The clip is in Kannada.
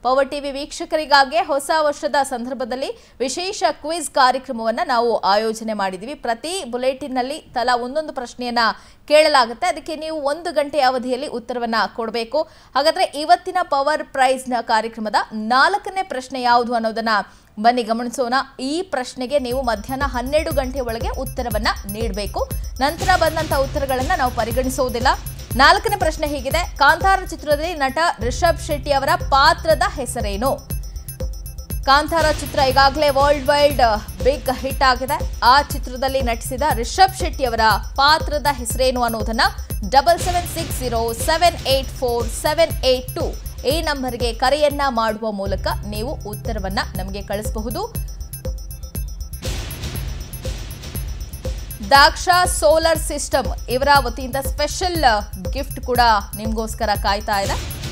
ಪವರ್ ಟಿವಿ ವೀಕ್ಷಕರಿಗಾಗಿ ಹೊಸ ವರ್ಷದ ಸಂದರ್ಭದಲ್ಲಿ ವಿಶೇಷ ಕ್ವಿಜ್ ಕಾರ್ಯಕ್ರಮವನ್ನು ನಾವು ಆಯೋಜನೆ ಮಾಡಿದ್ದೀವಿ ಪ್ರತಿ ಬುಲೆಟಿನ್ನಲ್ಲಿ ತಲಾ ಒಂದೊಂದು ಪ್ರಶ್ನೆಯನ್ನ ಕೇಳಲಾಗುತ್ತೆ ಅದಕ್ಕೆ ನೀವು ಒಂದು ಗಂಟೆಯ ಅವಧಿಯಲ್ಲಿ ಉತ್ತರವನ್ನ ಕೊಡಬೇಕು ಹಾಗಾದ್ರೆ ಇವತ್ತಿನ ಪವರ್ ಪ್ರೈಸ್ನ ಕಾರ್ಯಕ್ರಮದ ನಾಲ್ಕನೇ ಪ್ರಶ್ನೆ ಯಾವುದು ಅನ್ನೋದನ್ನ ಬನ್ನಿ ಗಮನಿಸೋಣ ಈ ಪ್ರಶ್ನೆಗೆ ನೀವು ಮಧ್ಯಾಹ್ನ ಹನ್ನೆರಡು ಗಂಟೆ ಒಳಗೆ ಉತ್ತರವನ್ನ ನೀಡಬೇಕು ನಂತರ ಬಂದಂತ ಉತ್ತರಗಳನ್ನ ನಾವು ಪರಿಗಣಿಸುವುದಿಲ್ಲ ನಾಲ್ಕನೇ ಪ್ರಶ್ನೆ ಹೀಗಿದೆ ಕಾಂತಾರ ಚಿತ್ರದಲ್ಲಿ ನಟ ರಿಷಬ್ ಶೆಟ್ಟಿ ಅವರ ಪಾತ್ರದ ಹೆಸರೇನು ಕಾಂತಾರ ಚಿತ್ರ ಈಗಾಗಲೇ ವರ್ಲ್ಡ್ ವೈಡ್ ಬಿಗ್ ಹಿಟ್ ಆಗಿದೆ ಆ ಚಿತ್ರದಲ್ಲಿ ನಟಿಸಿದ ರಿಷಬ್ ಶೆಟ್ಟಿ ಅವರ ಪಾತ್ರದ ಹೆಸರೇನು ಅನ್ನೋದನ್ನ double seven six zero seven eight four seven eight two ಈ ನಂಬರ್ಗೆ ಕರೆಯನ್ನ ಮಾಡುವ ಮೂಲಕ ನೀವು ಉತ್ತರವನ್ನ ನಮಗೆ ಕಳಿಸಬಹುದು ದಾಕ್ಷ ಸೋಲಾರ್ ಸಿಸ್ಟಮ್ ಇವರ ವತಿಯಿಂದ ಸ್ಪೆಷಲ್ ಗಿಫ್ಟ್ ಕೂಡ ನಿಮಗೋಸ್ಕರ ಕಾಯ್ತಾ ಇದೆ